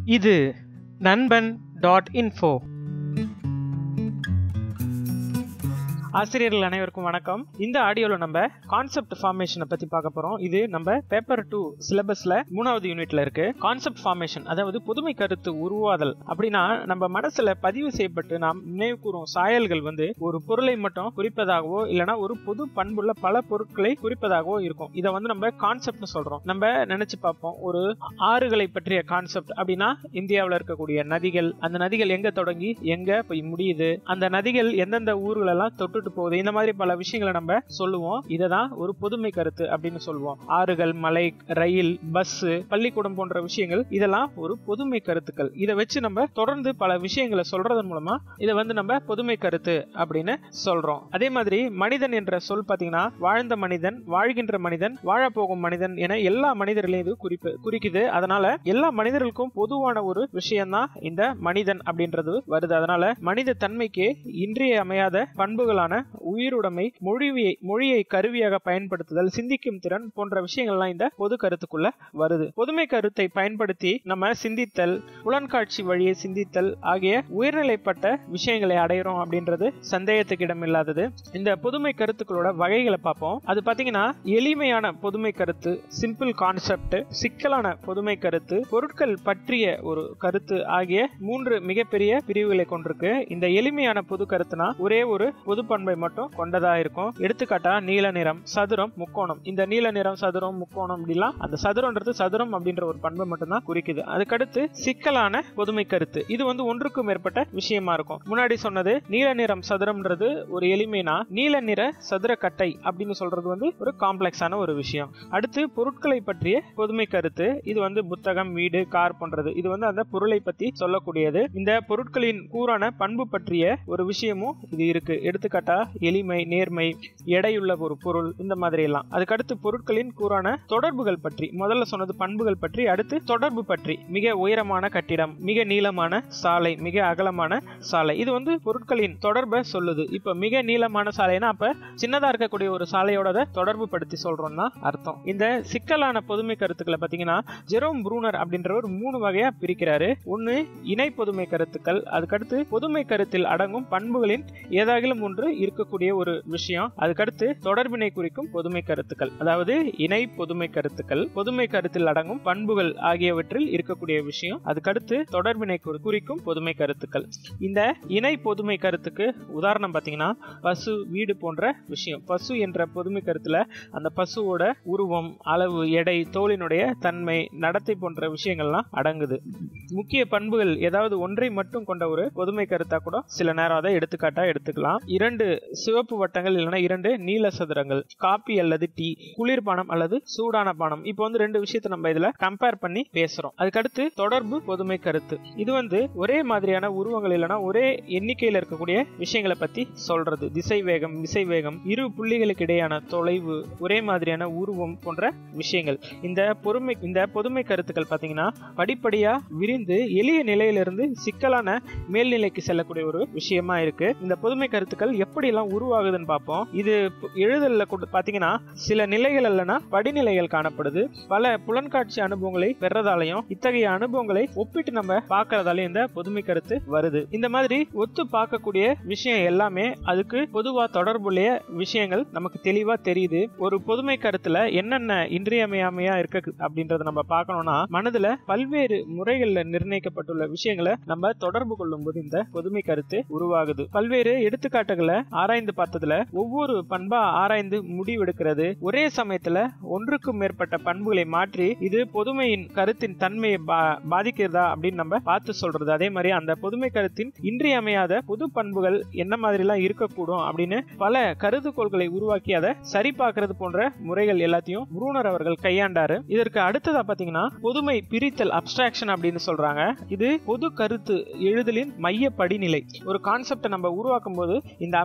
இது நண்பன் dot info ஆசிரியர்கள் அனைவருக்கும் வணக்கம் இந்த ஆடியோவில் நம்ம கான்செப்ட் ஃபார்மேஷனை பற்றி பார்க்க போகிறோம் இது நம்ம பேப்பர் டூ சிலபஸில் மூணாவது யூனிட்ல இருக்கு கான்செப்ட் ஃபார்மேஷன் அதாவது புதுமை கருத்து உருவாதல் அப்படின்னா நம்ம மனசில் பதிவு செய்யப்பட்டு நாம் நினைவு கூறும் சாயல்கள் வந்து ஒரு பொருளை மட்டும் குறிப்பதாகவோ இல்லைனா ஒரு பொது பண்புள்ள பல பொருட்களை குறிப்பதாகவோ இருக்கும் இதை வந்து நம்ம கான்செப்ட்னு சொல்கிறோம் நம்ம நினச்சி பார்ப்போம் ஒரு ஆறுகளை பற்றிய கான்செப்ட் அப்படின்னா இந்தியாவில் இருக்கக்கூடிய நதிகள் அந்த நதிகள் எங்கே தொடங்கி எங்கே போய் முடியுது அந்த நதிகள் எந்தெந்த ஊர்களெல்லாம் தொட்டுட்டு போகுது இந்த மாதிரி பல விஷயங்களை நம்ம சொல்லுவோம் இதை தான் ஒரு பொதுமை கருத்து அப்படின்னு சொல்லுவோம் ஆறுகள் மலை ரயில் பஸ் பள்ளிக்கூடம் போன்ற விஷயங்கள் இதெல்லாம் ஒரு பொதுமை கருத்துக்கள் இதை வச்சு நம்ம தொடர்ந்து பல விஷயங்களை சொல்றதன் மூலமா இதை வந்து நம்ம பொதுமை கருத்து அப்படின்னு சொல்றோம் அதே மாதிரி மனிதன் என்ற சொல் பாத்தீங்கன்னா வாழ்ந்த மனிதன் வாழ்கின்ற மனிதன் வாழப்போகும் மனிதன் என எல்லா மனிதர்களையும் இது குறிப்பு குறிக்குது அதனால எல்லா மனிதர்களுக்கும் பொதுவான ஒரு விஷயம்தான் இந்த மனிதன் அப்படின்றது வருது அதனால மனித தன்மைக்கு இன்றியமையாத பண்புகளான உயிருடைமை மொழியை மொழியை கருவியாக பயன்படுத்துதல் சிந்திக்கும் திறன் போன்ற விஷயங்கள்லாம் இந்த பொது கருத்துக்குள்ள வருது பொதுமை கருத்தை பயன்படுத்தி நம்ம சிந்தித்தல் புலன்காட்சி வழியை சிந்தித்தல் ஆகிய உயர்நிலைப்பட்ட விஷயங்களை அடையிறோம் அப்படின்றது சந்தேகத்துக்கு இடமில்லாதது இந்த பொதுமை கருத்துக்களோட வகைகளை பார்ப்போம் அது பாத்தீங்கன்னா எளிமையான பொதுமை கருத்து சிம்பிள் கான்செப்ட் சிக்கலான பொதுமை கருத்து பொருட்கள் பற்றிய ஒரு கருத்து ஆகிய மூன்று மிகப்பெரிய பிரிவுகளை கொண்டிருக்கு இந்த எளிமையான பொது கருத்துனா ஒரே ஒரு பொது பண்பை மட்டும் கொண்டதா இருக்கும் எடுத்துக்காட்டா நீல நிறம் சதுரம் முக்கோணம் இந்த நீல நிறம் சதுரம் முக்கோணம் அப்படிலாம் அந்த சதுரம்ன்றது சதுரம் அப்படின்ற ஒரு பண்பை மட்டும்தான் குறிக்குது அதுக்கடுத்து சிக்கலான பொதுமை கருத்து இது வந்து ஒன்றுக்கும் மேற்பட்ட விஷயமா இருக்கும் முன்னாடி சொன்னது நீல நிறம் சதுரம்ன்றது ஒரு எளிமைனா நீல நிற சதுர கட்டை அப்படின்னு சொல்றது வந்து ஒரு காம்ப்ளெக்ஸான ஒரு விஷயம் அடுத்து பொருட்களை பற்றிய பொதுமை கருத்து இது வந்து புத்தகம் வீடு கார் போன்றது இது வந்து அந்த பொருளை பத்தி சொல்லக்கூடியது இந்த பொருட்களின் கூறான பண்பு பற்றிய ஒரு விஷயமும் இது இருக்கு எடுத்துக்காட்டா எளிமை நேர்மை எடையுள்ள ஒரு பொருள் இந்த மாதிரி எல்லாம் அதுக்கடுத்து பொருட்களின் கூறான தொடர்புகள் பற்றி முதல்ல சொன்னது பண்புகள் பற்றி அடுத்து தொடர்பு பற்றி மிக உயரமான கட்டிடம் மிக நீளமான சாலை மிக அகலமான சாலை இது வந்து பொருட்களின் தொடர்பை சொல்லுது இப்ப மிக நீளமான சாலைனா அப்ப சின்னதா இருக்கக்கூடிய ஒரு சாலையோட தொடர்பு படுத்தி சொல்றோம்னா அர்த்தம் இந்த சிக்கலான பொதுமை கருத்துக்களை பாத்தீங்கன்னா ஜெரோம் ப்ரூனர் அப்படின்றவர் மூணு வகையா பிரிக்கிறாரு ஒன்னு இணை பொதுமை கருத்துக்கள் அதுக்கடுத்து பொதுமை கருத்தில் அடங்கும் பண்புகளின் ஏதாகிலும் ஒன்று இருக்கக்கூடிய ஒரு விஷயம் அதுக்கடுத்து தொடர்பினை குறிக்கும் பொதுமை கருத்துக்கள் அதாவது இணை பொதுமை கருத்துக்கள் பொதுமை கருத்தில் அடங்கும் பண்புகள் ஆகியவற்றில் இருக்கக்கூடிய விஷயம் அதுக்கடுத்து தொடர்பினை குறிக்கும் பொதுமை கருத்துக்கள் இந்த இணை பொதுமை கருத்துக்கு உதாரணம் பார்த்தீங்கன்னா பசு வீடு போன்ற விஷயம் பசு என்ற பொதுமை கருத்துல அந்த பசுவோட உருவம் அளவு எடை தோலினுடைய தன்மை நடத்தை போன்ற விஷயங்கள்லாம் அடங்குது முக்கிய பண்புகள் ஏதாவது ஒன்றை மட்டும் கொண்ட ஒரு பொதுமை கருத்தா கூட சில நேரம் அதை எடுத்துக்காட்டா எடுத்துக்கலாம் இரண்டு சிவப்பு வட்டங்கள் இல்லைன்னா இரண்டு நீல சதுரங்கள் காப்பி அல்லது டீ குளிர்பானம் அல்லது சூடான பானம் இப்போ வந்து ரெண்டு விஷயத்தை நம்ம இதுல கம்பேர் பண்ணி பேசுறோம் அதுக்கடுத்து தொடர்பு பொதுமை கருத்து இது வந்து ஒரே மாதிரியான உருவங்கள் இல்லைன்னா ஒரே எண்ணிக்கையில் இருக்கக்கூடிய விஷயங்களை பத்தி சொல்றது திசை வேகம் விசை வேகம் இரு புள்ளிகளுக்கு இடையான தொலைவு ஒரே மாதிரியான உருவம் போன்ற விஷயங்கள் இந்த பொறுமை இந்த பொதுமை கருத்துக்கள் பாத்தீங்கன்னா படிப்படியா விரிந்து எளிய நிலையிலிருந்து சிக்கலான மேல்நிலைக்கு செல்லக்கூடிய ஒரு விஷயமா இருக்கு இந்த பொதுமை கருத்துக்கள் எப்படி எல்லாம் உருவாகுதுன்னு பார்ப்போம் இது எழுதல்ல பாத்தீங்கன்னா சில நிலைகள் இல்லைன்னா படிநிலைகள் காணப்படுது பல புலன்காட்சி அனுபவங்களை பெறதாலையும் இத்தகைய அனுபவங்களை ஒப்பிட்டு நம்ம பார்க்கறதாலையும் இந்த பொதுமை கருத்து வருது இந்த மாதிரி ஒத்து பார்க்கக்கூடிய விஷயம் எல்லாமே அதுக்கு பொதுவா தொடர்புடைய விஷயங்கள் நமக்கு தெளிவா தெரியுது ஒரு பொதுமை கருத்துல என்னென்ன இன்றியமையாமையா இருக்கு அப்படின்றத நம்ம பார்க்கணும்னா மனதுல பல்வேறு முறைகள்ல நிர்ணயிக்கப்பட்டுள்ள விஷயங்களை நம்ம தொடர்பு கொள்ளும் போது இந்த பொதுமை கருத்து உருவாகுது பல்வேறு எடுத்துக்காட்டுகளை ஆராய்ந்து பார்த்ததுல ஒவ்வொரு பண்பா ஆராய்ந்து முடிவெடுக்கிறது ஒரே சமயத்துல ஒன்றுக்கும் மேற்பட்ட பண்புகளை மாற்றி இது பொதுமையின் கருத்தின் தன்மையை பாதிக்கிறதா அப்படின்னு நம்ம பார்த்து சொல்றது அதே மாதிரி அந்த பொதுமை கருத்தின் இன்றியமையாத பொது பண்புகள் என்ன மாதிரி எல்லாம் இருக்கக்கூடும் அப்படின்னு பல கருதுகோள்களை உருவாக்கி அதை சரி பார்க்கறது போன்ற முறைகள் எல்லாத்தையும் புரூனர் அவர்கள் கையாண்டாரு இதற்கு அடுத்ததா பாத்தீங்கன்னா பொதுமை பிரித்தல் அப்டிராக்ஷன் அப்படின்னு சொல்றாங்க இது பொது கருத்து எழுதலின் மைய படிநிலை ஒரு கான்செப்டை நம்ம உருவாக்கும் போது இந்த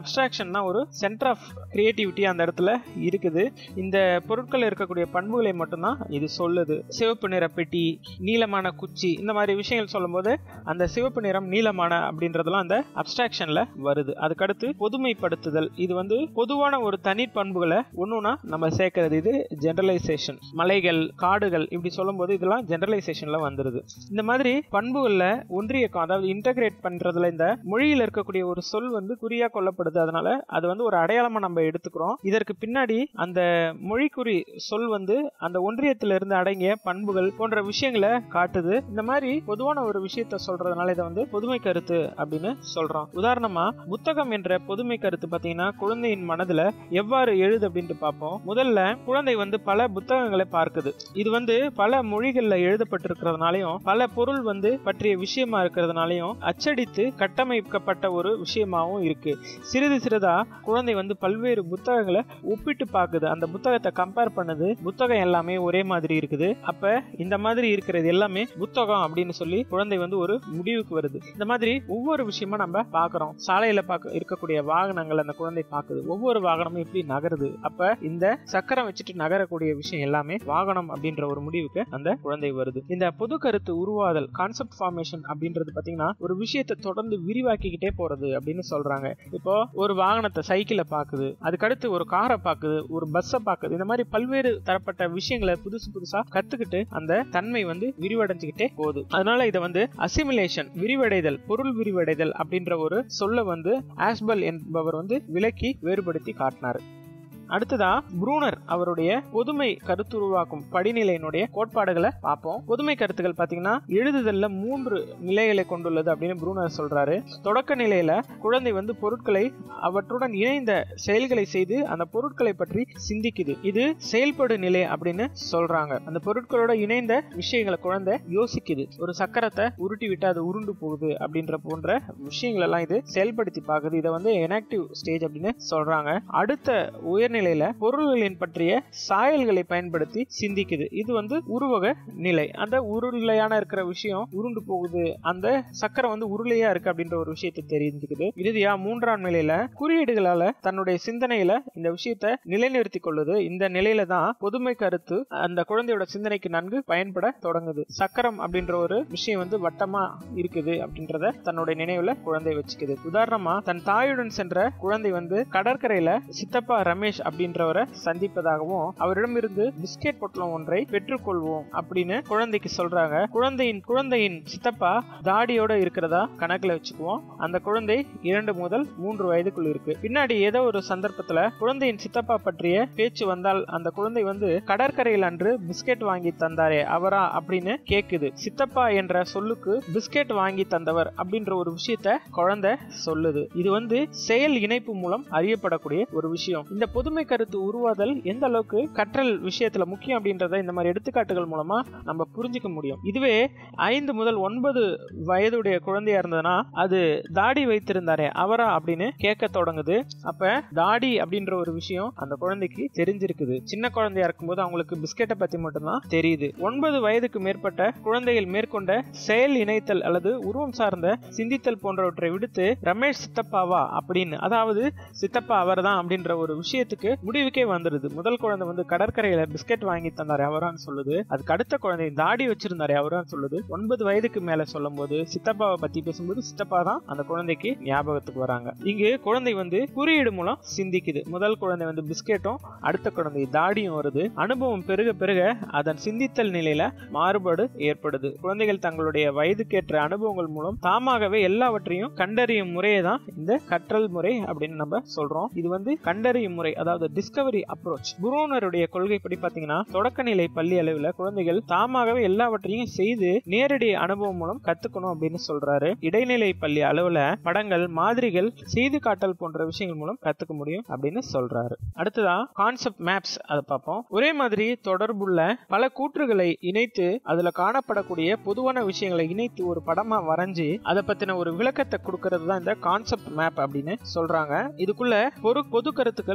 அப்ட்ராக்ஷன் தான் ஒரு சென்டர் ஆஃப் கிரியேட்டிவிட்டி அந்த இடத்துல இருக்குது இந்த பொருட்கள் இருக்கக்கூடிய பண்புகளை மட்டும்தான் இது சொல்லுது சிவப்பு நிற பெட்டி நீளமான குச்சி இந்த மாதிரி விஷயங்கள் சொல்லும்போது அந்த சிவப்பு நிறம் நீளமான அப்படின்றதெல்லாம் அந்த அப்ட்ராக்ஷன்ல வருது அதுக்கடுத்து பொதுமைப்படுத்துதல் இது வந்து பொதுவான ஒரு தனி பண்புகளை ஒண்ணுனா நம்ம சேர்க்கறது இது ஜெனரலைசேஷன் மலைகள் காடுகள் இப்படி சொல்லும்போது இதெல்லாம் ஜெனரலைசேஷன்ல வந்துருது இந்த மாதிரி பண்புகள்ல ஒன்றியக்கம் அதாவது இன்டகிரேட் பண்றதுல இந்த மொழியில் இருக்கக்கூடிய ஒரு சொல் வந்து குறியா கொல்லப்படுது அதனால அது வந்து ஒரு அடையாளமா நம்ம எடுத்துக்கிறோம் இதற்கு பின்னாடி அந்த மொழிக்குறி சொல் வந்து அந்த ஒன்றியத்திலிருந்து இருந்து அடங்கிய பண்புகள் போன்ற விஷயங்களை காட்டுது இந்த மாதிரி பொதுவான ஒரு விஷயத்த சொல்றதுனால இதை வந்து பொதுமை கருத்து அப்படின்னு சொல்றோம் உதாரணமா புத்தகம் என்ற பொதுமை கருத்து பாத்தீங்கன்னா குழந்தையின் மனதுல எவ்வாறு எழுது அப்படின்ட்டு பார்ப்போம் முதல்ல குழந்தை வந்து பல புத்தகங்களை பார்க்குது இது வந்து பல மொழிகள்ல எழுதப்பட்டிருக்கிறதுனாலையும் பல பொருள் வந்து பற்றிய விஷயமா இருக்கிறதுனாலையும் அச்சடித்து கட்டமைக்கப்பட்ட ஒரு விஷயமாவும் இருக்கு சிறிது சிறிதா குழந்தை வந்து பல்வேறு புத்தகங்களை ஒப்பிட்டு பார்க்குது அந்த புத்தகத்தை கம்பேர் பண்ணுது புத்தகம் எல்லாமே ஒரே மாதிரி இருக்குது அப்ப இந்த மாதிரி இருக்கிறது எல்லாமே புத்தகம் அப்படின்னு சொல்லி குழந்தை வந்து ஒரு முடிவுக்கு வருது இந்த மாதிரி ஒவ்வொரு விஷயமா நம்ம பாக்குறோம் சாலையில பார்க்க இருக்கக்கூடிய வாகனங்கள் அந்த குழந்தை பார்க்குது ஒவ்வொரு வாகனமும் எப்படி நகருது அப்ப இந்த சக்கரம் வச்சுட்டு நகரக்கூடிய விஷயம் எல்லாமே வாகனம் அப்படின்ற ஒரு முடிவுக்கு அந்த குழந்தை வருது இந்த பொது கருத்து உருவாதல் கான்செப்ட் ஃபார்மேஷன் அப்படின்றது பாத்தீங்கன்னா ஒரு விஷயத்தை தொடர்ந்து விரிவாக்கிக்கிட்டே போறது அப்படின்னு சொல்றாங்க இப்போ ஒரு வாகனத்தை சைக்கிளை பாக்குது அதுக்கடுத்து ஒரு காரை பாக்குது ஒரு பஸ்ஸை பாக்குது இந்த மாதிரி பல்வேறு தரப்பட்ட விஷயங்களை புதுசு புதுசா கத்துக்கிட்டு அந்த தன்மை வந்து விரிவடைஞ்சுக்கிட்டே போகுது அதனால இதை வந்து அசிமிலேஷன் விரிவடைதல் பொருள் விரிவடைதல் அப்படின்ற ஒரு சொல்ல வந்து ஆஸ்பல் என்பவர் வந்து விலக்கி வேறுபடுத்தி காட்டினார் அடுத்ததா ப்ரூனர் அவருடைய பொதுமை கருத்துருவாக்கும் படிநிலையினுடைய கோட்பாடுகளை பார்ப்போம் பொதுமை கருத்துக்கள் பாத்தீங்கன்னா எழுதுதல்ல மூன்று நிலைகளை கொண்டுள்ளது அப்படின்னு ப்ரூனர் சொல்றாரு தொடக்க நிலையில குழந்தை வந்து பொருட்களை அவற்றுடன் இணைந்த செயல்களை செய்து அந்த பொருட்களை பற்றி சிந்திக்குது இது செயல்படு நிலை அப்படின்னு சொல்றாங்க அந்த பொருட்களோட இணைந்த விஷயங்களை குழந்தை யோசிக்குது ஒரு சக்கரத்தை உருட்டி விட்டு அது உருண்டு போகுது அப்படின்ற போன்ற விஷயங்கள் எல்லாம் இது செயல்படுத்தி பார்க்குது இதை வந்து எனாக்டிவ் ஸ்டேஜ் அப்படின்னு சொல்றாங்க அடுத்த உயர்நிலையில பொருள்களின் பற்றிய சாயல்களை பயன்படுத்தி சிந்திக்குது இது வந்து உருவக நிலை அந்த உருளையான இருக்கிற விஷயம் உருண்டு போகுது அந்த சக்கரம் வந்து உருளையா இருக்கு அப்படின்ற ஒரு விஷயத்தை தெரிஞ்சுக்குது இறுதியா மூன்றாம் நிலையில குறியீடுகளால தன்னுடைய சிந்தனையில இந்த விஷயத்த நிலைநிறுத்தி கொள்ளுது இந்த நிலையில தான் பொதுமை கருத்து அந்த குழந்தையோட சிந்தனைக்கு நன்கு பயன்பட தொடங்குது சக்கரம் அப்படின்ற ஒரு விஷயம் வந்து வட்டமா இருக்குது அப்படின்றத தன்னுடைய நினைவுல குழந்தை வச்சுக்குது உதாரணமா தன் தாயுடன் சென்ற குழந்தை வந்து கடற்கரையில சித்தப்பா ரமேஷ் அப்படின்றவரை சந்திப்பதாகவும் அவரிடமிருந்து பிஸ்கெட் பொட்டலம் ஒன்றை பெற்றுக்கொள்வோம் அப்படின்னு குழந்தைக்கு சொல்றாங்க குழந்தையின் குழந்தையின் சித்தப்பா தாடியோட இருக்கிறதா கணக்குல வச்சுக்குவோம் அந்த குழந்தை இரண்டு முதல் மூன்று வயதுக்குள் இருக்கு பின்னாடி ஏதோ ஒரு சந்தர்ப்பத்துல குழந்தையின் சித்தப்பா பற்றிய பேச்சு வந்தால் அந்த குழந்தை வந்து கடற்கரையில் அன்று பிஸ்கெட் வாங்கி தந்தாரே அவரா அப்படின்னு கேக்குது சித்தப்பா என்ற சொல்லுக்கு பிஸ்கெட் வாங்கி தந்தவர் அப்படின்ற ஒரு விஷயத்த குழந்தை சொல்லுது இது வந்து செயல் இணைப்பு மூலம் அறியப்படக்கூடிய ஒரு விஷயம் இந்த பொதுமை கருத்து உருவாதல் எந்த அளவுக்கு கற்றல் விஷயத்துல முக்கியம் அப்படின்றத இந்த மாதிரி எடுத்துக்காட்டுகள் மூலமா நம்ம புரிஞ்சுக்க முடியும் இதுவே ஐந்து முதல் ஒன்பது வயதுடைய குழந்தையா இருந்ததுன்னா அது தாடி வைத்திருந்தாரே அவரா அப்படின்னு கேட்க தொடங்குது அப்ப தாடி அப்படின்ற ஒரு விஷயம் அந்த குழந்தைக்கு தெரிஞ்சிருக்குது சின்ன குழந்தையா இருக்கும்போது அவங்களுக்கு பிஸ்கெட்டை பத்தி மட்டும்தான் தெரியுது ஒன்பது வயதுக்கு மேற்பட்ட குழந்தைகள் மேற்கொண்ட செயல் இணைத்தல் அல்லது உருவம் சார்ந்த சிந்தித்தல் போன்றவற்றை விடுத்து ரமேஷ் சித்தப்பாவா அப்படின்னு அதாவது சித்தப்பா அவர் தான் அப்படின்ற ஒரு விஷயத்துக்கு முடிவுக்கே வந்துருது முதல் குழந்தை வந்து கடற்கரையில பிஸ்கெட் வாங்கி தந்தாரு அவரான்னு சொல்லுது அதுக்கு அடுத்த குழந்தை தாடி வச்சிருந்தாரு அவரான்னு சொல்லுது ஒன்பது வயதுக்கு மேல சொல்லும் போது சித்தப்பாவை பத்தி பேசும்போது சித்தப்பா தான் அந்த குழந்தைக்கு ஞாபகத்துக்கு வராங்க இங்கு குழந்தை வந்து குறியீடு மூலம் சிந்திக்குது முதல் குழந்தை வந்து பிஸ்கெட்டும் அடுத்த குழந்தை தாடியும் வருது அனுபவம் பெருக பெருக அதன் சிந்தித்தல் நிலையில மாறுபாடு ஏற்படுது குழந்தைகள் தங்களுடைய வயதுக்கேற்ற அனுபவங்கள் மூலம் தாமாகவே எல்லாவற்றையும் கண்டறியும் முறையை தான் இந்த கற்றல் முறை அப்படின்னு நம்ம சொல்றோம் இது வந்து கண்டறியும் முறை அதாவது டிஸ்கவரி அப்ரோச் குருவனருடைய கொள்கைப்படி பாத்தீங்கன்னா தொடக்க நிலை பள்ளி அளவில் குழந்தைகள் தாமாகவே எல்லாவற்றையும் செய்து நேரடி அனுபவம் மூலம் கத்துக்கணும் அப்படின்னு சொல்றாரு இடைநிலை பள்ளி அளவுல படங்கள் மாதிரிகள் செய்து காட்டல் போன்ற விஷயங்கள் மூலம் கத்துக்க முடியும் அப்படின்னு சொல்றாரு அடுத்ததா கான்செப்ட் மேப்ஸ் அதை பார்ப்போம் ஒரே மாதிரி தொடர்புள்ள பல கூற்றுகளை இணைத்து அதுல காணப்படக்கூடிய பொதுவான விஷயங்களை இணைத்து ஒரு படமா வரைஞ்சு அதை பத்தின ஒரு விளக்கத்தை கொடுக்கறது தான் இந்த கான்செப்ட் மேப் அப்படின்னு சொல்றாங்க இதுக்குள்ள ஒரு பொது கருத்துக்கள் ஒண்ணுக்கு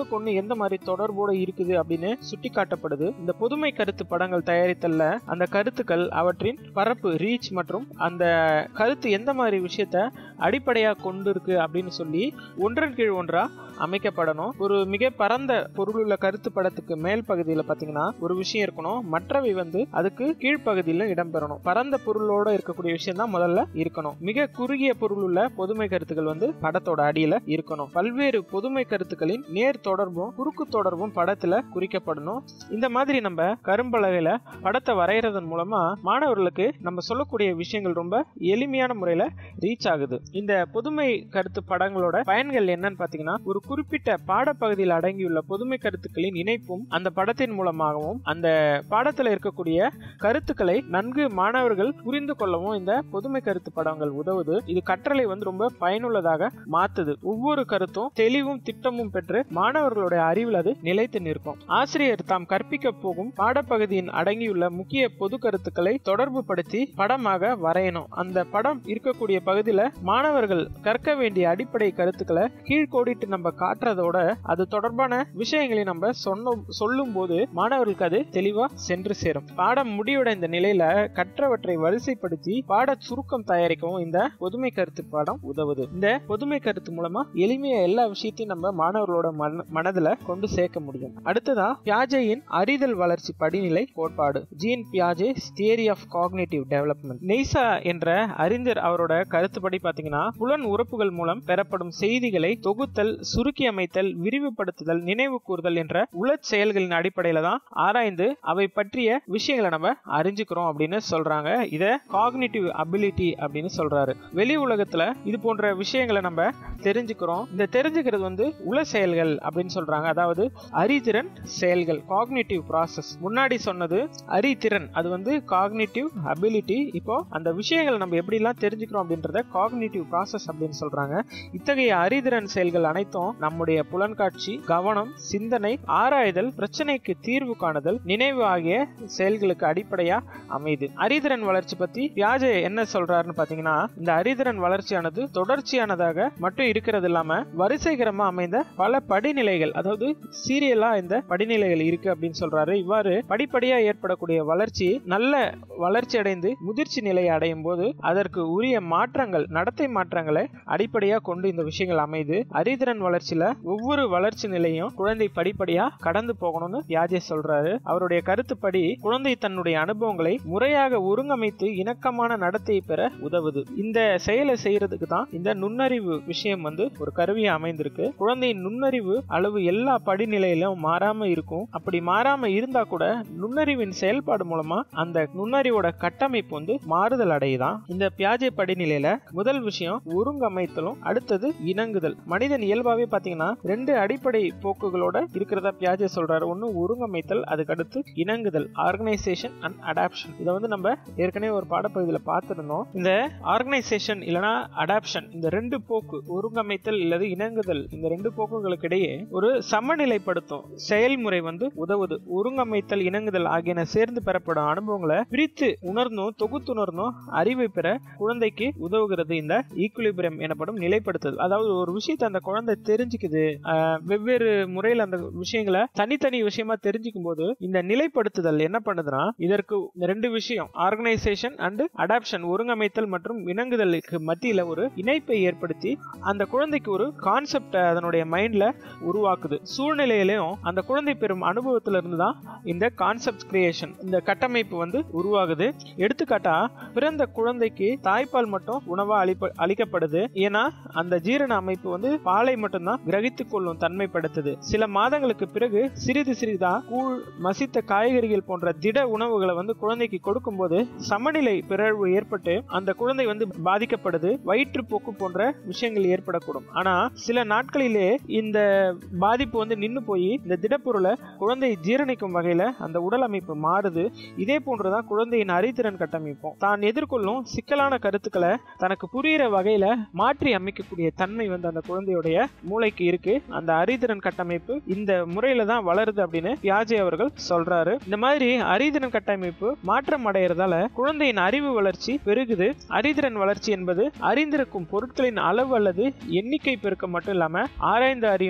ஒண்ணுக்கு ஒண்ணு எந்த மாதிரி தொடர்போட இருக்குது அப்படின்னு சுட்டி காட்டப்படுது இந்த புதுமை கருத்து படங்கள் தயாரித்தல்ல அந்த கருத்துக்கள் அவற்றின் பரப்பு ரீச் மற்றும் அந்த கருத்து எந்த மாதிரி விஷயத்த அடிப்படையா கொண்டு இருக்கு அப்படின்னு சொல்லி ஒன்றன் கீழ் ஒன்றா அமைக்கப்படணும் ஒரு மிக பரந்த பொருளுள்ள கருத்து படத்துக்கு மேல் பகுதியில் பார்த்தீங்கன்னா ஒரு விஷயம் இருக்கணும் மற்றவை வந்து அதுக்கு கீழ்ப்பகுதியில் இடம்பெறணும் பரந்த பொருளோட இருக்கக்கூடிய விஷயம் தான் முதல்ல இருக்கணும் மிக குறுகிய பொருளுள்ள பொதுமை கருத்துக்கள் வந்து படத்தோட அடியில இருக்கணும் பல்வேறு பொதுமை கருத்துக்களின் நேர் தொடர்பும் குறுக்கு தொடர்பும் படத்துல குறிக்கப்படணும் இந்த மாதிரி நம்ம கரும்பலகையில படத்தை வரைகிறதன் மூலமா மாணவர்களுக்கு நம்ம சொல்லக்கூடிய விஷயங்கள் ரொம்ப எளிமையான முறையில ரீச் ஆகுது இந்த பொதுமை கருத்து படங்களோட பயன்கள் என்னன்னு பாத்தீங்கன்னா ஒரு குறிப்பிட்ட பாடப்பகுதியில் அடங்கியுள்ள பொதுமை கருத்துக்களின் இணைப்பும் அந்த படத்தின் மூலமாகவும் அந்த பாடத்துல இருக்கக்கூடிய கருத்துக்களை நன்கு மாணவர்கள் புரிந்து கொள்ளவும் இந்த பொதுமை கருத்து படங்கள் உதவுது இது கற்றலை வந்து ரொம்ப பயனுள்ளதாக மாத்துது ஒவ்வொரு கருத்தும் தெளிவும் திட்டமும் பெற்று மாணவர்களுடைய அறிவில் அது நிலைத்து நிற்கும் ஆசிரியர் தாம் கற்பிக்க போகும் பாடப்பகுதியின் அடங்கியுள்ள முக்கிய பொது கருத்துக்களை தொடர்பு படுத்தி படமாக வரையணும் அந்த படம் இருக்கக்கூடிய பகுதியில மாணவர்கள் கற்க வேண்டிய அடிப்படை கருத்துக்களை கீழ்கோடிட்டு நம்ம காட்டுறதோட அது தொடர்பான விஷயங்களை நம்ம சொன்னோம் சொல்லும் போது மாணவர்களுக்கு அது தெளிவா சென்று சேரும் பாடம் முடிவடைந்த நிலையில கற்றவற்றை வரிசைப்படுத்தி பாட சுருக்கம் தயாரிக்கவும் இந்த பொதுமை கருத்து பாடம் உதவுது இந்த பொதுமை கருத்து மூலமா எளிமையா எல்லா விஷயத்தையும் நம்ம மாணவர்களோட மன மனதுல கொண்டு சேர்க்க முடியும் அடுத்ததா பியாஜேயின் அறிதல் வளர்ச்சி படிநிலை கோட்பாடு ஜீன் பியாஜே தியரி ஆஃப் காக்னேட்டிவ் டெவலப்மெண்ட் நெய்சா என்ற அறிஞர் அவரோட கருத்துப்படி பாத்தீங்கன்னா புலன் உறுப்புகள் மூலம் பெறப்படும் செய்திகளை தொகுத்தல் சுருக்கி அமைத்தல் விரிவுபடுத்துதல் நினைவு கூறுதல் என்ற உளச் செயல்களின் அடிப்படையில தான் ஆராய்ந்து அவை பற்றிய விஷயங்களை நம்ம அறிஞ்சுக்கிறோம் அப்படின்னு சொல்றாங்க இத காக்னிட்டிவ் அபிலிட்டி அப்படின்னு சொல்றாரு வெளி உலகத்துல இது போன்ற விஷயங்களை நம்ம தெரிஞ்சுக்கிறோம் இந்த தெரிஞ்சுக்கிறது வந்து உள செயல்கள் அப்படின்னு சொல்றாங்க அதாவது அறிதிறன் செயல்கள் காக்னிட்டிவ் ப்ராசஸ் முன்னாடி சொன்னது அறிதிறன் அது வந்து காக்னிட்டிவ் அபிலிட்டி இப்போ அந்த விஷயங்களை நம்ம எப்படிலாம் தெரிஞ்சுக்கிறோம் அப்படின்றத காக்னிட்டிவ் ப்ராசஸ் அப்படின்னு சொல்றாங்க இத்தகைய அறிதிறன் செயல்கள் அனைத்தும் நம்முடைய புலன்காட்சி கவனம் சிந்தனை ஆராய்தல் பிரச்சனைக்கு தீர்வு காணுதல் நினைவு ஆகிய செயல்களுக்கு அடிப்படையா அமையுது அறிதிறன் வளர்ச்சி பத்தி பியாஜே என்ன சொல்றாருன்னு பாத்தீங்கன்னா இந்த அறிதிறன் வளர்ச்சியானது தொடர்ச்சியானதாக மட்டும் இருக்கிறது இல்லாம வரிசைகரமா அமைந்த பல படிநிலைகள் அதாவது சீரியலா இந்த படிநிலைகள் இருக்கு அப்படின்னு சொல்றாரு இவ்வாறு படிப்படியா ஏற்படக்கூடிய வளர்ச்சி நல்ல வளர்ச்சி அடைந்து முதிர்ச்சி நிலையை அடையும் போது அதற்கு உரிய மாற்றங்கள் நடத்தை மாற்றங்களை அடிப்படையா கொண்டு இந்த விஷயங்கள் அமைது அறிதிறன் வளர்ச்சியில ஒவ்வொரு வளர்ச்சி நிலையும் குழந்தை படிப்படியா கடந்து போகணும்னு யாஜே சொல்றாரு அவருடைய கருத்துப்படி குழந்தை தன்னுடைய அனுபவங்களை முறையாக ஒருங்கமைத்து இணக்கமான நடத்தையை பெற உதவுது இந்த செயலை செய்யறதுக்கு தான் இந்த நுண்ணறிவு விஷயம் வந்து ஒரு கருவியா அமைந்திருக்கு குழந்தையின் நுண்ணறிவு அளவு எல்லா படிநிலையிலும் மாறாம இருக்கும் அப்படி மாறாம இருந்தா கூட நுண்ணறிவின் செயல்பாடு மூலமா அந்த நுண்ணறிவோட கட்டமைப்பு வந்து மாறுதல் அடையுதான் இந்த பியாஜே படிநிலையில முதல் விஷயம் ஒருங்கமைத்தலும் அடுத்தது இணங்குதல் மனிதன் இயல்பாவே பாத்தீங்கன்னா ரெண்டு அடிப்படை போக்குகளோட இருக்கிறதா பியாஜே சொல்றாரு ஒன்னு ஒருங்கமைத்தல் அதுக்கு அடுத்து இணங்குதல் ஆர்கனைசேஷன் அண்ட் அடாப்ஷன் இதை வந்து நம்ம ஏற்கனவே ஒரு பாடப்பகுதியில் பார்த்திருந்தோம் இந்த ஆர்கனைசேஷன் இல்லனா அடாப்ஷன் இந்த ரெண்டு போக்கு ஒருங்கமைத்தல் இல்லது இணங்குதல் இந்த ரெண்டு போக்குகளுக்கு இடையே ஒரு சமநிலைப்படுத்தும் செயல்முறை வந்து உதவுது ஒருங்கமைத்தல் இணங்குதல் ஆகியன சேர்ந்து பெறப்படும் அனுபவங்களை பிரித்து உணர்ந்தும் தொகுத்துணர்ந்தும் அறிவை பெற குழந்தைக்கு உதவுகிறது இந்த ஈக்குலிபிரியம் எனப்படும் நிலைப்படுத்துதல் அதாவது ஒரு விஷயத்தை அந்த குழந்தை தெரிஞ்சுக்குது ஆஹ் வெவ்வேறு முறையில் அந்த விஷயங்களை தனித்தனி விஷயமா தெரிஞ்சுக்கும் போது இந்த நிலைப்படுத்துதல் என்ன பண்ணுதுன்னா இதற்கு இந்த ரெண்டு விஷயம் ஆர்கனைசேஷன் அண்ட் அடாப்ஷன் ஒருங்கமைத்தல் மற்றும் இணங்குதலுக்கு மத்தியில ஒரு இணைப்பை ஏற்படுத்தி அந்த குழந்தைக்கு ஒரு கான்செப்ட் அதனுடைய மைண்ட்ல உருவாக்குது சூழ்நிலையிலையும் அந்த குழந்தை பெறும் அனுபவத்துல இருந்து தான் இந்த கான்செப்ட் கிரியேஷன் இந்த கட்டமைப்பு வந்து உருவாகுது எடுத்துக்காட்டா பிறந்த குழந்தைக்கு தாய்ப்பால் மட்டும் உணவா அளிப்ப அளிக்கப்படுது ஏன்னா அந்த ஜீரண அமைப்பு வந்து பாலை மட்டும்தான் கிரகித்துக் கொள்ளும் தன்மை படுத்துது சில மாதங்களுக்கு பிறகு சிறிது சிறிதா கூழ் மசித்த காய்கறிகள் போன்ற திட உணவுகளை வந்து குழந்தைக்கு கொடுக்கும்போது சமநிலை பிறழ்வு ஏற்பட்டு அந்த குழந்தை வந்து பாதிக்கப்படுது வயிற்றுப்போக்கு போன்ற விஷயங்கள் ஏற்படக்கூடும் ஆனா சில நாட்களிலே இந்த பாதிப்பு வந்து நின்னு போய் இந்த திடப்பொருளை குழந்தை ஜீரணிக்கும் வகையில அந்த உடல் அமைப்பு மாறுது இதே போன்றுதான் குழந்தையின் அறிதிறன் கட்டமைப்பும் தான் எதிர்கொள்ளும் சிக்கலான கருத்துக்களை தனக்கு புரியிற வகையில மாற்றி அமைக்கக்கூடிய தன்மை வந்து அந்த குழந்தையுடைய மூளைக்கு இருக்கு அந்த அறிதிறன் கட்டமைப்பு இந்த முறையில தான் வளருது அப்படின்னு பியாஜே அவர்கள் சொல்றாரு இந்த மாதிரி அறிதிறன் கட்டமைப்பு மாற்றம் அடைகிறதால குழந்தையின் அறிவு வளர்ச்சி பெருகுது அறிதிறன் வளர்ச்சி என்பது அறிந்திருக்கும் பொருட்களின் அளவு அல்லது எண்ணிக்கை பெருக்கம் மட்டும் இல்லாம ஆராய்ந்து அறியும் முறையில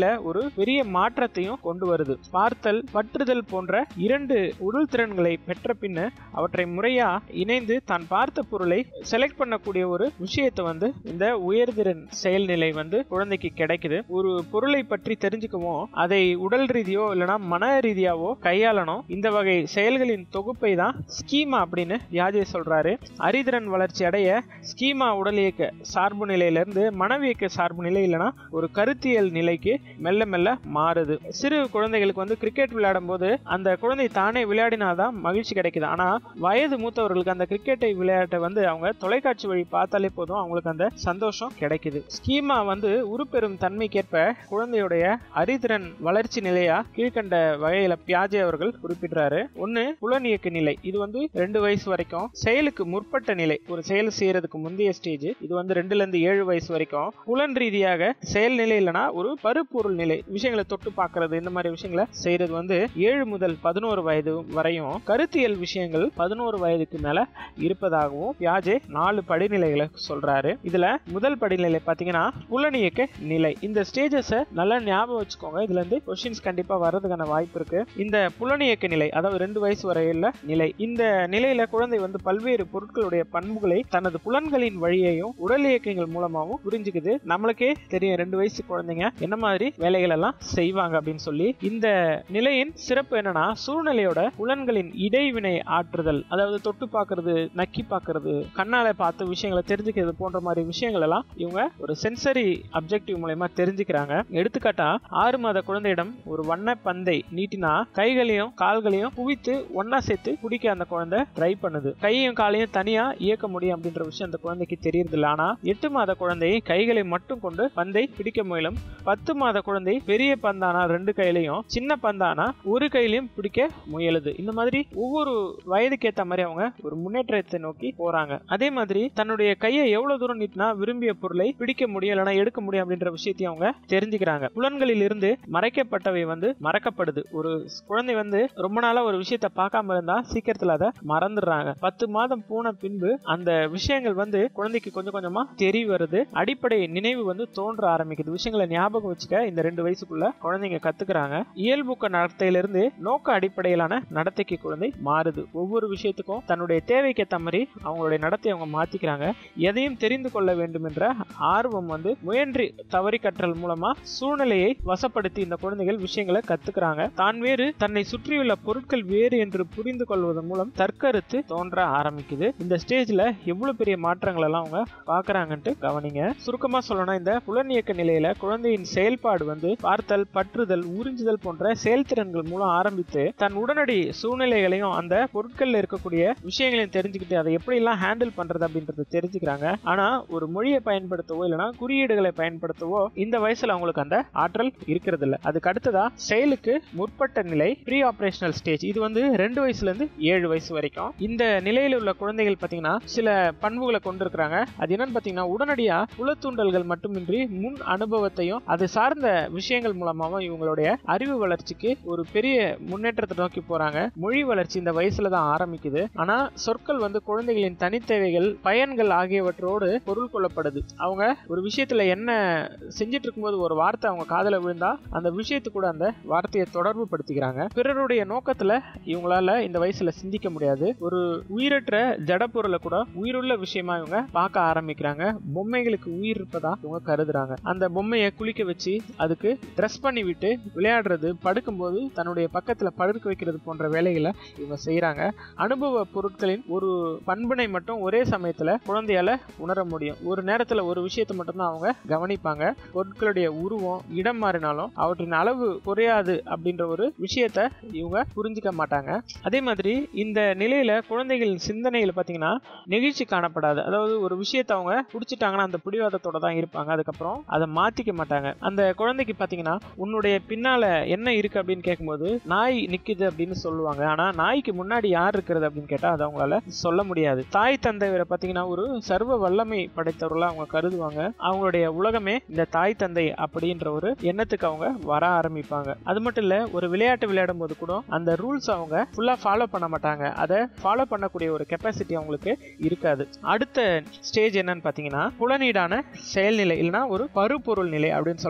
ஒரு பெரிய மாற்றத்தையும் கொண்டு வருது பார்த்தல் பற்றுதல் போன்ற இரண்டு உடல் திறன்களை பெற்ற பின்ன அவற்றை முறையா இணைந்து தான் பார்த்த பொருளை செலக்ட் பண்ணக்கூடிய ஒரு விஷயத்தை வந்து இந்த உயர்திறன் செயல்நிலை வந்து குழந்தைக்கு கிடைக்குது ஒரு பொருளை பற்றி தெரிஞ்சுக்கவும் அதை உடல் ரீதியோ இல்லைன்னா மன ரீதியாவோ கையாளணும் இந்த வகை செயல்களின் தொகுப்பை தான் ஸ்கீமா அப்படின்னு வியாஜே சொல்றாரு அறிதிறன் வளர்ச்சி அடைய ஸ்கீமா உடல் இயக்க சார்பு நிலையிலிருந்து மனவியக்க சார்பு நிலை இல்லைன்னா ஒரு கருத்தியல் நிலைக்கு மெல்ல மெல்ல மாறுது சிறு குழந்தைகளுக்கு வந்து கிரிக்கெட் விளையாடும் போது அந்த குழந்தை தானே விளையாடினாதான் மகிழ்ச்சி கிடைக்குது ஆனா வயது மூத்தவர்களுக்கு அந்த கிரிக்கெட்டை விளையாட்டை வந்து அவங்க தொலைக்காட்சி வழி பார்த்தாலே போதும் அவங்களுக்கு அந்த சந்தோஷம் கிடைக்குது ஸ்கீமா வந்து உருப்பெறும் தன்மைக்கேற்ப குழந்தையுடைய அறிதிறன் வளர்ச்சி நிலையா கீழ்கண்ட வகையில பியாஜே அவர்கள் குறிப்பிடுறாரு ஒன்னு புலனியக்க நிலை இது வந்து ரெண்டு வயசு வரைக்கும் செயலுக்கு முற்பட்ட நிலை ஒரு செயல் செய்யறதுக்கு முந்தைய ஸ்டேஜ் இது வந்து ரெண்டுல இருந்து ஏழு வயசு வரைக்கும் புலன் ரீதியாக செயல் நிலை இல்லைன்னா ஒரு பருப்பொருள் நிலை விஷயங்களை தொட்டு பார்க்கறது இந்த மாதிரி விஷயங்களை செய்யறது வந்து ஏழு முதல் பதினோரு வயது வரையும் கருத்தியல் விஷயங்கள் பதினோரு வயதுக்கு மேல இருப்பதாகவும் பியாஜே நாலு படிநிலைகளை சொல்றாரு இதுல முதல் படிநிலை பாத்தீங்கன்னா புலனியக்க நிலை இந்த ஸ்டேஜஸ நல்லா ஞாபகம் வச்சுக்கோங்க இதுல இருந்து கொஸ்டின்ஸ் கண்டிப்பா வர்றதுக்கான வாய்ப்பு இருக்கு இந்த புலனியக்க நிலை அதாவது ரெண்டு வயசு வரையுள்ள நிலை இந்த நிலையில குழந்தை வந்து பல்வேறு பொருட்களுடைய பண்புகளை தனது புலன்களின் வழியையும் உடல் இயக்கங்கள் மூலமாகவும் புரிஞ்சுக்குது நம்மளுக்கே தெரியும் ரெண்டு வயசு குழந்தைங்க என்ன மாதிரி வேலைகள் எல்லாம் செய்வாங்க அப்படின்னு சொல்லி இந்த நிலையின் சிறப்பு என்னன்னா சூழ்நிலையோட புலன்களின் இடைவினை ஆற்றுதல் அதாவது தொட்டு பார்க்கிறது நக்கி பார்க்கிறது கண்ணால பார்த்து விஷயங்களை தெரிஞ்சுக்கிறது போன்ற மாதிரி விஷயங்கள் எல்லாம் இவங்க ஒரு சென்சரி அப்ஜெக்டிவ் மூலயமா தெரிஞ்சுக்கிறாங்க எடுத்துக்காட்டா ஆறு மாத குழந்தையிடம் ஒரு வண்ண பந்தை நீட்டினா கைகளையும் கால்களையும் குவித்து ஒன்னா சேர்த்து பிடிக்க அந்த குழந்தை ட்ரை பண்ணுது கையும் காலையும் தனியா இயக்க முடியும் அப்படின்ற விஷயம் அந்த குழந்தைக்கு தெரியறது இல்லை ஆனா எட்டு மாத குழந்தை கைகளை மட்டும் கொண்டு பந்தை பிடிக்க முயலும் பத்து மாத குழந்தை பெரிய பந்தானா ரெண்டு கையிலையும் சின்ன பந்தானா ஒரு கையிலையும் பிடிக்க முயலுது இந்த மாதிரி ஒவ்வொரு வயதுக்கு ஏத்த மாதிரி அவங்க ஒரு முன்னேற்றத்தை நோக்கி போறாங்க அதே மாதிரி தன்னுடைய கையை எவ்வளவு தூரம் நீட்டினா விரும்பிய பொருளை பிடிக்க முடியும் இல்லைன்னா எடுக்க முடியும் அப்படின்ற விஷயத்தையும் அவங்க தெரிஞ்சுக்கிறாங்க புலன்களில் இருந்து மறைக்கப்பட்டவை வந்து மறக்கப்படுது ஒரு குழந்தை வந்து ரொம்ப நாளா ஒரு விஷயத்த பார்க்காம இருந்தா சீக்கிரத்துல அதை மறந்துடுறாங்க பத்து மாதம் போன பின்பு அந்த விஷயங்கள் வந்து குழந்தைக்கு கொஞ்சம் கொஞ்சமா தெரிய வருது அடிப்படை நினைவு வந்து தோன்ற ஆரம்பிக்குது விஷயங்களை ஞாபகம் வச்சுக்க இந்த ரெண்டு வயசுக்குள்ள குழந்தைங்க கத்துக்கிறாங்க இயல்புக்க நடத்தையிலிருந்து நோக்க அடிப்படையிலான நடத்தைக்கு குழந்தை மாறுது ஒவ்வொரு விஷயத்துக்கும் தன்னுடைய தேவைக்கு ஏற்ற மாதிரி அவங்களுடைய நடத்தையை அவங்க மாத்திக்கிறாங்க எதையும் தெரிந்து கொள்ள வேண்டும் என்ற ஆர்வம் வந்து முயன்றி தவறி கற்றல் மூலமா சூழ்நிலையை வசப்படுத்தி இந்த குழந்தைகள் விஷயங்களை கத்துக்கிறாங்க தான் வேறு தன்னை சுற்றியுள்ள பொருட்கள் வேறு என்று புரிந்து கொள்வதன் மூலம் தற்கருத்து தோன்ற ஆரம்பிக்குது இந்த ஸ்டேஜ்ல எவ்வளவு பெரிய மாற்றங்கள் எல்லாம் அவங்க பாக்குறாங்கன்ட்டு கவனிங்க சுருக்கமா சொல்லணும் இந்த புலனியக்க நிலையில குழந்தையின் செயல்பாடு வந்து பார்த்தல் பற்றுதல் உறிஞ்சுதல் போன்ற செயல்திறன்கள் மூலம் ஆரம்பித்து தன் உடனடி சூழ்நிலைகளையும் அந்த பொருட்கள்ல இருக்கக்கூடிய விஷயங்களையும் தெரிஞ்சுக்கிட்டு அதை எப்படி எல்லாம் ஹேண்டில் பண்றது அப்படின்றத தெரிஞ்சுக்கிறாங்க ஆனா ஒரு மொழியை பயன்படுத்தவோ இல்லைன்னா குறியீடுகளை பயன்படுத்தவோ இந்த வயசுல அவங்களுக்கு அந்த ஆற்றல் இருக்கிறது இல்ல அதுக்கு அடுத்ததா செயலுக்கு முற்பட்ட நிலை ப்ரீ ஆபரேஷனல் ஸ்டேஜ் இது வந்து ரெண்டு வயசுல இருந்து ஏழு வயசு வரைக்கும் இந்த நிலையில உள்ள குழந்தைகள் பாத்தீங்கன்னா சில பண்புகளை கொண்டிருக்கிறாங்க அது என்னன்னு பாத்தீங்கன்னா உடனடியா புலத்தூண்டல்கள் மட்டுமின்றி முன் அனுபவத்தையும் அது சார்ந்த விஷயங்கள் மூலமாவும் இவங்களுடைய அறிவு வளர்ச்சிக்கு ஒரு பெரிய முன்னேற்றத்தை நோக்கி போறாங்க மொழி வளர்ச்சி இந்த வயசுல தான் ஆரம்பிக்குது ஆனா சொற்கள் வந்து குழந்தைகளின் தனித்தேவைகள் பயன்கள் ஆகியவற்றோடு பொருள் கொள்ளப்படுது அவங்க ஒரு விஷயத்துல என்ன செஞ்சிட்டு இருக்கும்போது ஒரு வார்த்தை அவங்க காதல விழுந்தா அந்த விஷயத்து கூட அந்த வார்த்தையை தொடர்பு படுத்திக்கிறாங்க பிறருடைய நோக்கத்துல இவங்களால இந்த வயசுல சிந்திக்க முடியாது ஒரு உயிரற்ற ஜட பொருளை கூட உயிருள்ள விஷயமா இவங்க பார்க்க ஆரம்பிக்கிறாங்க பொம்மைகளுக்கு உயிர் இருப்பதா இவங்க கருதுறாங்க அந்த பொம்மையை குளிக்க வச்சு அதுக்கு ட்ரெஸ் பண்ணி விட்டு விளையாடுறது படுக்கும்போது தன்னுடைய பக்கத்துல படுக்க வைக்கிறது போன்ற வேலைகளை இவங்க செய்யறாங்க அனுபவ பொருட்களின் ஒரு பண்பினை மட்டும் ஒரே சமயத்துல குழந்தையால உணர முடியும் ஒரு நேரத்துல ஒரு விஷயத்தை மட்டும்தான் அவங்க கவனிப்பாங்க பொருட்களுடைய உருவம் இடம் மாறினாலும் அவற்றின் அளவு குறையாது அப்படின்ற ஒரு விஷயத்த இவங்க புரிஞ்சுக்க மாட்டாங்க அதே மாதிரி இந்த நிலையில குழந்தைகளின் சிந்தனைகள் பாத்தீங்கன்னா நெகிழ்ச்சி காணப்படாது அதாவது ஒரு விஷயத்தை அவங்க பிடிச்சிட்டாங்கன்னா அந்த பிடிவாதத்தோட தான் இருப்பாங்க அதுக்கப்புறம் அதை மாத்திக்க மாட்டாங்க அந்த குழந்தைக்கு பாத்தீங்கன்னா உன்னுடைய பின்னால என்ன இருக்கு அப்படின்னு கேட்கும்போது நாய் நிக்குது அப்படின்னு சொல்லுவாங்க ஆனா நாய்க்கு முன்னாடி யார் இருக்கிறது அப்படின்னு கேட்டா அது அவங்களால சொல்ல முடியாது தாய் தந்தையரை பாத்தீங்கன்னா ஒரு சர்வ வல்லமை படைத்தவர்களா அவங்க கருதுவாங்க அவங்களுடைய உலகமே இந்த தாய் தந்தை அப்படின்ற ஒரு எண்ணத்துக்கு அவங்க வர ஆரம்பிப்பாங்க அது மட்டும் இல்ல ஒரு விளையாட்டு விளையாடும் போது கூட அந்த ரூல்ஸ் அவங்க ஃபுல்லா ஃபாலோ பண்ண மாட்டாங்க அதை ஃபாலோ பண்ணக்கூடிய ஒரு கெப்பாசிட்டி அவங்களுக்கு இருக்காது அடுத்த ஸ்டேஜ் என்னன்னு பாத்தீங்கன்னா புலனீடான செயல்நிலை இல்லைன்னா ஒரு பருப்பொருள் நிலை அப்படின்னு சொல்றாங்க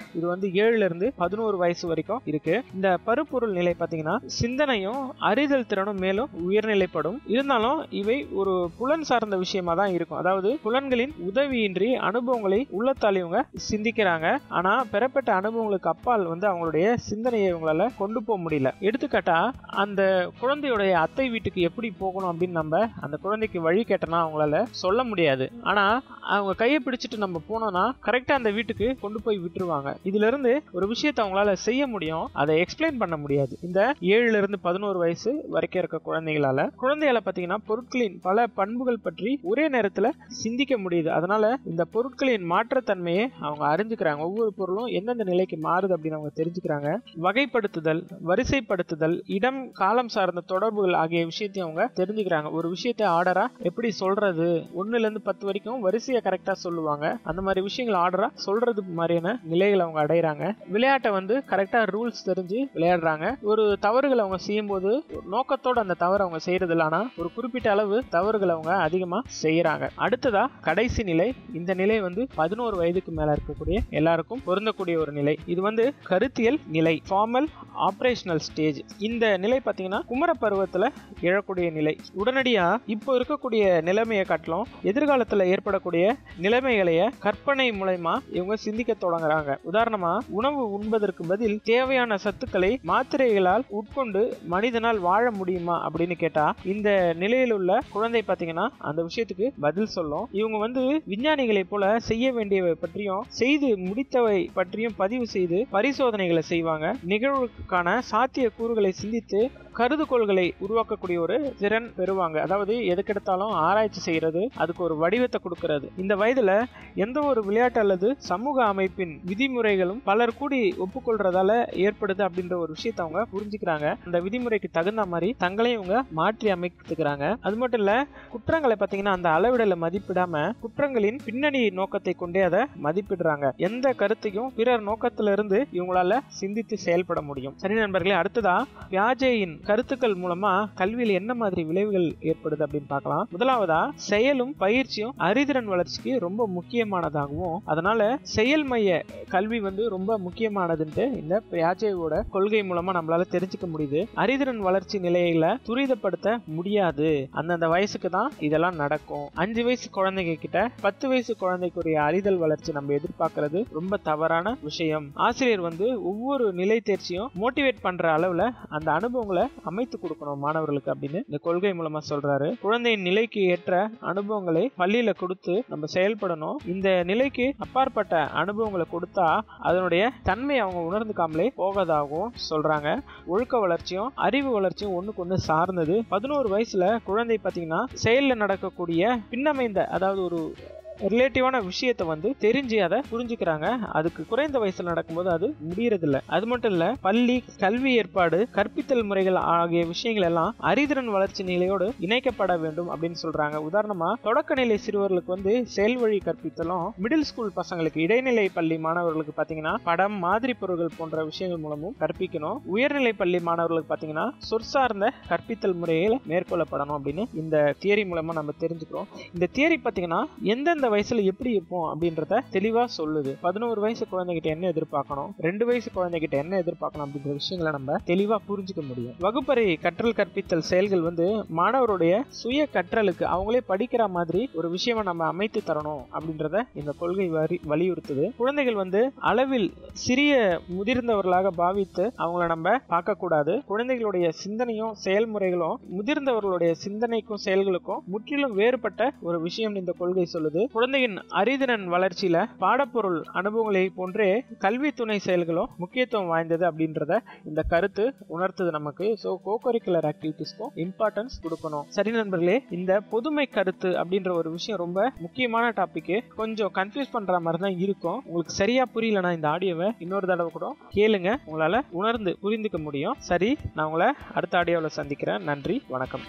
இது வந்து ஏழுல இருந்து பதினோரு வயசு வரைக்கும் இருக்கு இந்த பருப்பொருள் நிலை பார்த்தீங்கன்னா சிந்தனையும் அறிதல் திறனும் மேலும் உயர்நிலைப்படும் இருந்தாலும் இவை ஒரு புலன் சார்ந்த விஷயமா தான் இருக்கும் அதாவது புலன்களின் உதவியின்றி அனுபவங்களை உள்ளத்தால் இவங்க சிந்திக்கிறாங்க ஆனா பெறப்பட்ட அனுபவங்களுக்கு அப்பால் வந்து அவங்களுடைய சிந்தனையை இவங்களால கொண்டு போக முடியல எடுத்துக்காட்டா அந்த குழந்தையுடைய அத்தை வீட்டுக்கு எப்படி போகணும் அப்படின்னு நம்ம அந்த குழந்தைக்கு வழி கேட்டனா அவங்களால சொல்ல முடியாது ஆனா அவங்க கையை பிடிச்சிட்டு நம்ம போனோம்னா கரெக்டா அந்த வீட்டுக்கு கொண்டு போய் விட்டுருவாங்க இதுல இருந்து ஒரு விஷயத்தை அவங்களால செய்ய முடியும் அதை எக்ஸ்பிளைன் பண்ண முடியாது இந்த ஏழுல இருந்து பதினோரு வயசு வரைக்கும் இருக்க குழந்தைகளால குழந்தைகளை பாத்தீங்கன்னா பொருட்களின் பல பண்புகள் பற்றி ஒரே நேரத்துல சிந்திக்க முடியுது அதனால இந்த பொருட்களின் மாற்றத்தன்மையை அவங்க அறிஞ்சுக்கிறாங்க ஒவ்வொரு பொருளும் எந்தெந்த நிலைக்கு மாறுது அப்படின்னு அவங்க தெரிஞ்சுக்கிறாங்க வகைப்படுத்துதல் வரிசைப்படுத்துதல் இடம் காலம் சார்ந்த தொடர்புகள் ஆகிய விஷயத்தையும் அவங்க தெரிஞ்சுக்கிறாங்க ஒரு விஷயத்தை ஆர்டரா எப்படி சொல்றது ஒண்ணுல இருந்து பத்து வரைக்கும் வரிசையை கரெக்டா சொல்லுவாங்க அந்த மாதிரி விஷயங்கள் ஆர்டரா சொல்றது மாதிரியான நிலைகளை அவங்க அடைகிறாங்க விளையாட்டை வந்து கரெக்டா ரூல்ஸ் தெரிஞ்சு விளையாடுறாங்க ஒரு தவறுகள் அவங்க செய்யும் போது நோக்கத்தோட அந்த தவறு அவங்க செய்யறது இல்ல ஆனா ஒரு குறிப்பிட்ட அளவு தவறுகள் அவங்க அதிகமா செய்யறாங்க அடுத்ததா கடைசி நிலை இந்த நிலை வந்து பதினோரு வயதுக்கு மேல இருக்கக்கூடிய எல்லாருக்கும் பொருந்தக்கூடிய ஒரு நிலை இது வந்து கருத்தியல் நிலை ஃபார்மல் ஆபரேஷனல் ஸ்டேஜ் இந்த நிலை பாத்தீங்கன்னா குமர பருவத்துல எழக்கூடிய நிலை உடனடியா இப்போ இருக்கக்கூடிய நிலைமையை காட்டிலும் எதிர்காலத்துல ஏற்படக்கூடிய நிலைமைகளைய கற்பனை மூலயமா இவங்க சிந்திக்க தொடங்குறாங்க உதாரணமா உணவு உண்பதற்கு பதில் தேவையான சத்துக்களை மாத்திரைகளால் உட்கொண்டு மனிதனால் வாழ முடியுமா அப்படின்னு கேட்டா இந்த நிலையில் உள்ள குழந்தை பாத்தீங்கன்னா அந்த விஷயத்துக்கு பதில் சொல்லும் இவங்க வந்து விஞ்ஞானிகளை போல செய்ய வேண்டியவை பற்றியும் செய்து முடித்தவை பற்றியும் பதிவு செய்து பரிசோதனைகளை செய்வாங்க நிகழ்வுக்கான சாத்திய கூறுகளை சிந்தித்து கருதுகோள்களை உருவாக்கக்கூடிய ஒரு திறன் பெறுவாங்க அதாவது எதுக்கெடுத்தாலும் ஆராய்ச்சி செய்யறது அதுக்கு ஒரு வடிவத்தை கொடுக்கறது இந்த வயதுல எந்த ஒரு விளையாட்டு அல்லது சமூக அமைப்பின் விதிமுறைகளும் பலர் கூடி ஒப்புக்கொள்றதால ஏற்படுது அப்படின்ற ஒரு விஷயத்தை அவங்க புரிஞ்சுக்கிறாங்க அந்த விதிமுறைக்கு தகுந்த மாதிரி தங்களையும் இவங்க மாற்றி அமைத்துக்கிறாங்க அது மட்டும் இல்ல குற்றங்களை பாத்தீங்கன்னா அந்த அளவிடல மதிப்பிடாம குற்றங்களின் பின்னணி நோக்கத்தை கொண்டே அதை மதிப்பிடுறாங்க எந்த கருத்தையும் பிறர் நோக்கத்திலிருந்து இருந்து இவங்களால சிந்தித்து செயல்பட முடியும் சரி நண்பர்களே அடுத்ததா பியாஜேயின் கருத்துக்கள் மூலமா கல்வியில் என்ன மாதிரி விளைவுகள் ஏற்படுது அப்படின்னு பார்க்கலாம் முதலாவதா செயலும் பயிற்சியும் அறிதிறன் வளர்ச்சிக்கு ரொம்ப முக்கியமானதாகவும் அதனால செயல் மைய கல்வி வந்து ரொம்ப முக்கியமானதுன்ட்டு இந்த பியாஜேவோட கொள்கை மூலமா நம்மளால தெரிஞ்சுக்க முடியுது அறிதிறன் வளர்ச்சி நிலையில துரிதப்படுத்த முடியாது அந்தந்த வயசுக்கு தான் இதெல்லாம் நடக்கும் அஞ்சு வயசு குழந்தைங்க கிட்ட பத்து வயசு குழந்தைக்குரிய அறிதல் வளர்ச்சி நம்ம எதிர்பார்க்கறது ரொம்ப தவறான விஷயம் ஆசிரியர் வந்து ஒவ்வொரு நிலை தேர்ச்சியும் மோட்டிவேட் பண்ற அளவுல அந்த அனுபவங்களை அமைத்து கொடுக்கணும் மாணவர்களுக்கு அப்படின்னு இந்த கொள்கை மூலமா சொல்றாரு குழந்தையின் நிலைக்கு ஏற்ற அனுபவங்களை பள்ளியில கொடுத்து நம்ம செயல்படணும் இந்த நிலைக்கு அப்பாற்பட்ட அனுபவங்களை கொடுத்தா அதனுடைய தன்மை அவங்க உணர்ந்துக்காமலே போகதாகவும் சொல்றாங்க ஒழுக்க வளர்ச்சியும் அறிவு வளர்ச்சியும் ஒண்ணுக்கு ஒண்ணு சார்ந்தது பதினோரு வயசுல குழந்தை பாத்தீங்கன்னா செயல்ல நடக்கக்கூடிய பின்னமைந்த அதாவது ஒரு ரிலேட்டிவான விஷயத்தை வந்து தெரிஞ்சு அதை புரிஞ்சுக்கிறாங்க அதுக்கு குறைந்த வயசுல நடக்கும்போது அது முடியறதில்ல அது மட்டும் இல்ல பள்ளி கல்வி ஏற்பாடு கற்பித்தல் முறைகள் ஆகிய விஷயங்கள் எல்லாம் அறிதிறன் வளர்ச்சி நிலையோடு இணைக்கப்பட வேண்டும் அப்படின்னு சொல்றாங்க உதாரணமா தொடக்க நிலை சிறுவர்களுக்கு வந்து செயல் வழி கற்பித்தலும் மிடில் ஸ்கூல் பசங்களுக்கு இடைநிலை பள்ளி மாணவர்களுக்கு பாத்தீங்கன்னா படம் மாதிரி பொருட்கள் போன்ற விஷயங்கள் மூலமும் கற்பிக்கணும் உயர்நிலை பள்ளி மாணவர்களுக்கு பாத்தீங்கன்னா சொற்சார்ந்த கற்பித்தல் முறைகள் மேற்கொள்ளப்படணும் அப்படின்னு இந்த தியரி மூலமா நம்ம தெரிஞ்சுக்கிறோம் இந்த தியரி பாத்தீங்கன்னா எந்தெந்த வயசுல எப்படி இருப்போம் அப்படின்றத தெளிவா சொல்லுது பதினோரு வயசு குழந்தைகிட்ட என்ன எதிர்பார்க்கணும் ரெண்டு வயசு குழந்தைகிட்ட என்ன எதிர்பார்க்கணும் அப்படின்ற விஷயங்களை நம்ம தெளிவா புரிஞ்சுக்க முடியும் வகுப்பறை கற்றல் கற்பித்தல் செயல்கள் வந்து மாணவருடைய சுய கற்றலுக்கு அவங்களே படிக்கிற மாதிரி ஒரு விஷயமா நம்ம அமைத்து தரணும் அப்படின்றத இந்த கொள்கை வரி வலியுறுத்துது குழந்தைகள் வந்து அளவில் சிறிய முதிர்ந்தவர்களாக பாவித்து அவங்கள நம்ம பார்க்க கூடாது குழந்தைகளுடைய சிந்தனையும் செயல்முறைகளும் முதிர்ந்தவர்களுடைய சிந்தனைக்கும் செயல்களுக்கும் முற்றிலும் வேறுபட்ட ஒரு விஷயம் இந்த கொள்கை சொல்லுது குழந்தையின் அறிதிறன் வளர்ச்சியில பாடப்பொருள் அனுபவங்களை போன்றே கல்வி துணை செயல்களும் முக்கியத்துவம் வாய்ந்தது அப்படின்றத இந்த கருத்து உணர்த்துது நமக்கு ஸோ கோகரிக்குலர் ஆக்டிவிட்டிஸ்க்கும் இம்பார்ட்டன்ஸ் கொடுக்கணும் சரி நண்பர்களே இந்த பொதுமை கருத்து அப்படின்ற ஒரு விஷயம் ரொம்ப முக்கியமான டாபிக் கொஞ்சம் கன்ஃபியூஸ் பண்ற மாதிரி தான் இருக்கும் உங்களுக்கு சரியா புரியலனா இந்த ஆடியோவை இன்னொரு தடவை கூட கேளுங்க உங்களால உணர்ந்து புரிந்துக்க முடியும் சரி நான் உங்களை அடுத்த ஆடியோவில் சந்திக்கிறேன் நன்றி வணக்கம்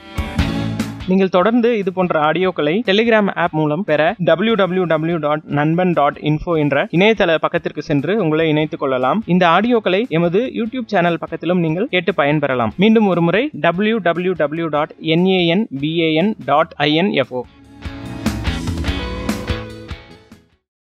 நீங்கள் தொடர்ந்து இது போன்ற ஆடியோக்களை டெலிகிராம் ஆப் மூலம் பெற W W W dot Nanban dot info என்ற இணையதள பக்கத்திற்கு சென்று உங்களை இணைத்துக் கொள்ளலாம் இந்த ஆடியோக்களை எமது யூடியூப் சேனல் பக்கத்திலும் நீங்கள் கேட்டு பயன்பெறலாம் மீண்டும் ஒரு முறை W W W dot N A N B A N dot info